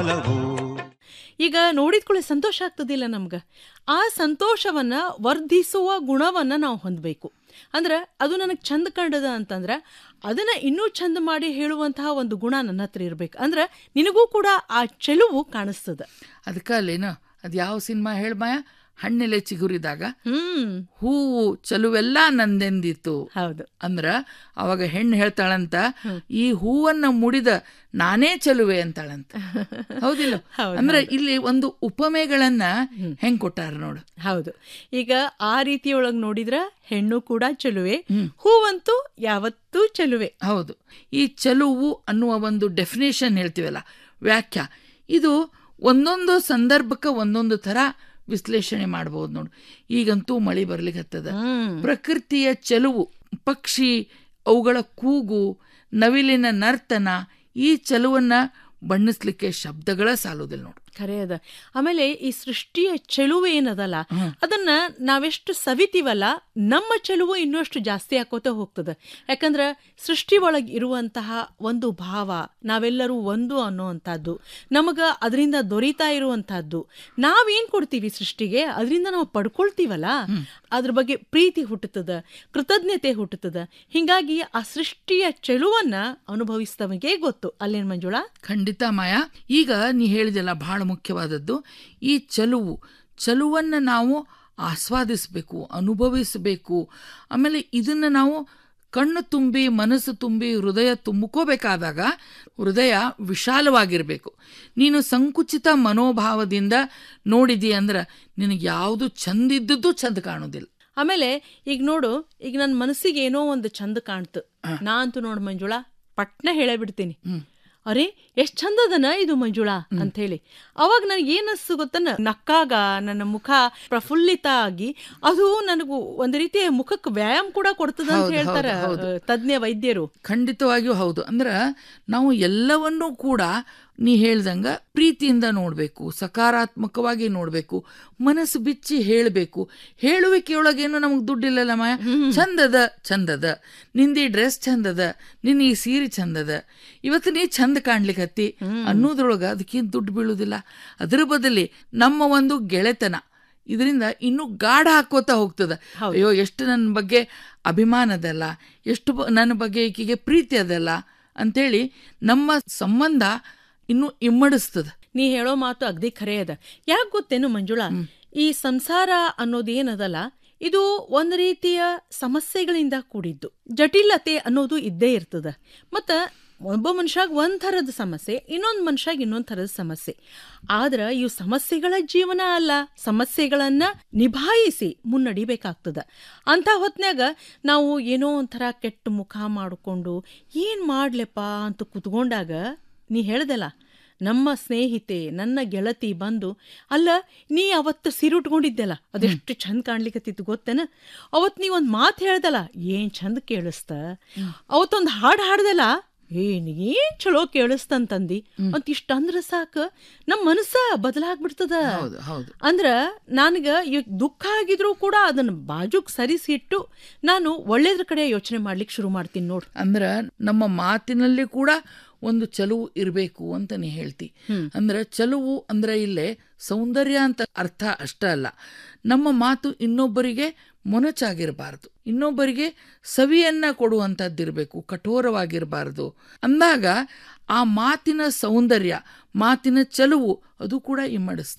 ಈಗ ನೋಡಿದ್ಕೊಳ್ಳೆ ಸಂತೋಷ ಆಗ್ತದಿಲ್ಲ ನಮ್ಗೆ ಆ ಸಂತೋಷವನ್ನ ವರ್ಧಿಸುವ ಗುಣವನ್ನ ನಾವು ಹೊಂದಬೇಕು ಅಂದ್ರೆ ಅದು ನನಗೆ ಚಂದ ಕಂಡದ ಅಂತಂದ್ರೆ ಅದನ್ನ ಇನ್ನೂ ಚಂದ ಮಾಡಿ ಹೇಳುವಂತಹ ಒಂದು ಗುಣ ನನ್ನ ಹತ್ರ ಇರ್ಬೇಕು ಅಂದ್ರೆ ನಿನಗೂ ಕೂಡ ಆ ಚೆಲುವು ಕಾಣಿಸ್ತದ ಅದಕ್ಕೆ ಅಲ್ಲೇನು ಅದು ಯಾವ ಸಿನಿಮಾ ಹೇಳ್ಮಾಯ ಹಣ್ಣೆಲೆ ಚಿಗುರಿದಾಗ ಹ್ಮ್ ಹೂವು ಚಲುವೆಲ್ಲ ನಂದೆಂದಿತ್ತು ಹೌದು ಅಂದ್ರ ಅವಾಗ ಹೆಣ್ಣು ಹೇಳ್ತಾಳಂತ ಈ ಹೂವನ್ನ ಮುಡಿದ ನಾನೇ ಚಲುವೆ ಅಂತಾಳಂತ ಹೌದಿಲ್ಲ ಹೌದು, ಅಂದ್ರೆ ಇಲ್ಲಿ ಒಂದು ಉಪಮೆಗಳನ್ನ ಹೆಂಗ್ ಕೊಟ್ಟಾರ ನೋಡು ಹೌದು ಈಗ ಆ ರೀತಿಯೊಳಗ್ ನೋಡಿದ್ರ ಹೆಣ್ಣು ಕೂಡ ಚೆಲುವೆ ಹೂವಂತೂ ಯಾವತ್ತೂ ಚೆಲುವೆ ಹೌದು ಈ ಚಲುವು ಅನ್ನುವ ಒಂದು ಡೆಫಿನೇಷನ್ ಹೇಳ್ತೀವಲ್ಲ ವ್ಯಾಖ್ಯ ಇದು ಒಂದೊಂದು ಸಂದರ್ಭಕ್ಕೆ ಒಂದೊಂದು ಥರ ವಿಶ್ಲೇಷಣೆ ಮಾಡ್ಬೋದು ನೋಡು ಈಗಂತೂ ಮಳಿ ಬರ್ಲಿಕ್ಕೆ ಹತ್ತದ ಹ್ಮ್ ಪ್ರಕೃತಿಯ ಚೆಲುವು ಪಕ್ಷಿ ಅವುಗಳ ಕೂಗು ನವಿಲಿನ ನರ್ತನ ಈ ಚೆಲುವನ್ನ ಬಣ್ಣಿಸ್ಲಿಕ್ಕೆ ಶಬ್ದಗಳ ಸಾಲುದಿಲ್ಲ ನೋಡು ಖರೆ ಅದ ಆಮೇಲೆ ಈ ಸೃಷ್ಟಿಯ ಚೆಲುವು ಏನದಲ್ಲ ಅದನ್ನ ನಾವೆಷ್ಟು ಸವಿತೀವಲ್ಲ ನಮ್ಮ ಚೆಲುವು ಇನ್ನಷ್ಟು ಜಾಸ್ತಿ ಆಕೋತ ಹೋಗ್ತದೆ ಯಾಕಂದ್ರ ಸೃಷ್ಟಿ ಒಳಗ್ ಇರುವಂತಹ ಒಂದು ಭಾವ ನಾವೆಲ್ಲರೂ ಒಂದು ಅನ್ನುವಂಥದ್ದು ನಮಗ ಅದರಿಂದ ದೊರೀತಾ ಇರುವಂತಹದ್ದು ನಾವೇನ್ ಕೊಡ್ತೀವಿ ಸೃಷ್ಟಿಗೆ ಅದರಿಂದ ನಾವು ಪಡ್ಕೊಳ್ತೀವಲ್ಲ ಅದ್ರ ಬಗ್ಗೆ ಪ್ರೀತಿ ಹುಟ್ಟುತ್ತದ ಕೃತಜ್ಞತೆ ಹುಟ್ಟುತ್ತದ ಹಿಂಗಾಗಿ ಆ ಸೃಷ್ಟಿಯ ಚೆಲುವನ್ನ ಅನುಭವಿಸಿದವನಿಗೆ ಗೊತ್ತು ಅಲ್ಲೇನ್ ಮಂಜುಳಾ ಖಂಡಿತ ಮಾಯಾ ಈಗ ನೀ ಹೇಳಿದೆಲ್ಲ ಬಹಳ ಮುಖ್ಯವಾದದ್ದು ಈ ಚಲುವು ಚಲುವನ್ನು ನಾವು ಆಸ್ವಾದಿಸಬೇಕು ಅನುಭವಿಸಬೇಕು ಆಮೇಲೆ ಇದನ್ನು ನಾವು ಕಣ್ಣು ತುಂಬಿ ಮನಸ್ಸು ತುಂಬಿ ಹೃದಯ ತುಂಬಿಕೋಬೇಕಾದಾಗ ಹೃದಯ ವಿಶಾಲವಾಗಿರಬೇಕು ನೀನು ಸಂಕುಚಿತ ಮನೋಭಾವದಿಂದ ನೋಡಿದಿ ಅಂದ್ರೆ ನಿನಗೆ ಯಾವುದು ಚಂದಿದ್ದದ್ದು ಚಂದ ಕಾಣೋದಿಲ್ಲ ಆಮೇಲೆ ಈಗ ನೋಡು ಈಗ ನನ್ನ ಮನಸ್ಸಿಗೆ ಏನೋ ಒಂದು ಚಂದ ಕಾಣ್ತು ನಾ ಅಂತೂ ನೋಡು ಮಂಜುಳಾ ಪಟ್ನ ಹೇಳೇ ಬಿಡ್ತೀನಿ ಅರೆ ಎಷ್ಟ್ ಚಂದದನ ಇದು ಮಂಜುಳಾ ಅಂತ ಹೇಳಿ ಅವಾಗ ನನಗೆ ಏನಸ್ಸು ಗೊತ್ತನ ನಕ್ಕಾಗ ನನ್ನ ಮುಖ ಪ್ರಫುಲ್ಲಿತ ಆಗಿ ಅದು ನನಗೂ ಒಂದು ರೀತಿಯ ಮುಖಕ್ಕೆ ವ್ಯಾಯಾಮ ಕೂಡ ಕೊಡ್ತದ ಅಂತ ಹೌದು, ಹೇಳ್ತಾರ ಹೌದು, ಹೌದು. ತಜ್ಞ ವೈದ್ಯರು ಖಂಡಿತವಾಗಿಯೂ ಹೌದು ಅಂದ್ರೆ ನಾವು ಎಲ್ಲವನ್ನೂ ಕೂಡ ನೀ ಹೇಳ್ದಂಗ ಪ್ರೀತಿಯಿಂದ ನೋಡಬೇಕು ಸಕಾರಾತ್ಮಕವಾಗಿ ನೋಡಬೇಕು ಮನಸ್ಸು ಬಿಚ್ಚಿ ಹೇಳಬೇಕು ಹೇಳುವಿಕೆಯೊಳಗೇನು ನಮಗೆ ದುಡ್ಡಿಲ್ಲಲ್ಲ ಮಾಯ ಚಂದದ ಚಂದದ ನಿಂದಿ ಡ್ರೆಸ್ ಚಂದದ ನಿನ್ನ ಈ ಸೀರೆ ಚಂದದ ಇವತ್ತು ನೀ ಚಂದ ಕಾಣ್ಲಿಕ್ಕೆ ಹತ್ತಿ ಅನ್ನೋದ್ರೊಳಗ ಅದಕ್ಕೇನು ದುಡ್ಡು ಬೀಳುವುದಿಲ್ಲ ಅದ್ರ ಬದಲಿ ನಮ್ಮ ಒಂದು ಗೆಳೆತನ ಇದರಿಂದ ಇನ್ನೂ ಗಾಢ ಹಾಕೋತಾ ಹೋಗ್ತದ ಅಯ್ಯೋ ಎಷ್ಟು ನನ್ನ ಬಗ್ಗೆ ಅಭಿಮಾನ ಅದಲ್ಲ ಎಷ್ಟು ಬ- ನನ್ನ ಬಗ್ಗೆ ಈಕೆಗೆ ಪ್ರೀತಿ ಅದಲ್ಲ ಅಂತೇಳಿ ನಮ್ಮ ಸಂಬಂಧ ಇನ್ನೂ ಇಮ್ಮಡಿಸ್ತದ ನೀ ಹೇಳೋ ಮಾತು ಅಗ್ದಿ ಖರೆ ಅದ ಯಾಕೆ ಗೊತ್ತೇನು ಮಂಜುಳಾ ಈ ಸಂಸಾರ ಅನ್ನೋದು ಏನದಲ್ಲ ಇದು ಒಂದು ರೀತಿಯ ಸಮಸ್ಯೆಗಳಿಂದ ಕೂಡಿದ್ದು ಜಟಿಲತೆ ಅನ್ನೋದು ಇದ್ದೇ ಇರ್ತದ ಮತ್ತ ಒಬ್ಬ ಮನುಷ್ಯಾಗ ಒಂದ್ ಥರದ ಸಮಸ್ಯೆ ಇನ್ನೊಂದ್ ಮನುಷ್ಯಾಗ ಇನ್ನೊಂದ್ ಥರದ ಸಮಸ್ಯೆ ಆದ್ರ ಇವು ಸಮಸ್ಯೆಗಳ ಜೀವನ ಅಲ್ಲ ಸಮಸ್ಯೆಗಳನ್ನ ನಿಭಾಯಿಸಿ ಮುನ್ನಡಿಬೇಕಾಗ್ತದ ಅಂತ ಹೊತ್ನ್ಯಾಗ ನಾವು ಏನೋ ಒಂಥರ ಕೆಟ್ಟ ಮುಖ ಮಾಡಿಕೊಂಡು ಏನ್ ಮಾಡ್ಲೆಪ್ಪ ಅಂತ ಕುತ್ಕೊಂಡಾಗ ನೀ ಹೇಳ್ದಲ್ಲ ನಮ್ಮ ಸ್ನೇಹಿತೆ ನನ್ನ ಗೆಳತಿ ಬಂದು ಅಲ್ಲ ನೀ ಅವತ್ತು ಸೀರೆ ಉಟ್ಕೊಂಡಿದ್ದೆಲ್ಲ ಅದೆಷ್ಟು ಚಂದ ಕಾಣ್ಲಿಕತ್ತಿತ್ತು ಗೊತ್ತೇನ ಅವತ್ತು ನೀ ಒಂದು ಮಾತು ಹೇಳ್ದಲ್ಲ ಏನ್ ಚಂದ ಕೇಳಿಸ್ತ ಅವತ್ತೊಂದು ಹಾಡು ಹಾಡ್ದಲ್ಲ ಏನ್ ಏನ್ ಚಲೋ ಕೇಳಿಸ್ತಂತಂದಿ ಅಂತ ಇಷ್ಟ ಅಂದ್ರ ಸಾಕ ನಮ್ಮ ಮನಸ್ಸ ಬದಲಾಗ್ಬಿಡ್ತದ ಹೌದು ಹೌದು ಅಂದ್ರ ನನಗ ಇವಾಗ ದುಃಖ ಆಗಿದ್ರು ಕೂಡ ಅದನ್ನ ಬಾಜುಕ್ ಸರಿಸಿಟ್ಟು ನಾನು ಒಳ್ಳೇದ್ರ ಕಡೆ ಯೋಚನೆ ಮಾಡ್ಲಿಕ್ಕೆ ಶುರು ಮಾಡ್ತೀನಿ ನೋಡು ಅಂದ್ರ ನಮ್ಮ ಮಾತಿನಲ್ಲಿ ಕೂಡ ಒಂದು ಚಲುವು ಇರಬೇಕು ಅಂತ ನೀ ಹೇಳ್ತಿ ಅಂದ್ರೆ ಚಲುವು ಅಂದ್ರೆ ಇಲ್ಲೇ ಸೌಂದರ್ಯ ಅಂತ ಅರ್ಥ ಅಷ್ಟ ಅಲ್ಲ ನಮ್ಮ ಮಾತು ಇನ್ನೊಬ್ಬರಿಗೆ ಮೊನಚಾಗಿರಬಾರದು ಇನ್ನೊಬ್ಬರಿಗೆ ಸವಿಯನ್ನ ಕೊಡುವಂಥದ್ದಿರಬೇಕು ಕಠೋರವಾಗಿರಬಾರದು ಅಂದಾಗ ಆ ಮಾತಿನ ಸೌಂದರ್ಯ ಮಾತಿನ ಚಲುವು ಅದು ಕೂಡ ಇಮ್ಮಡಿಸ್ತದೆ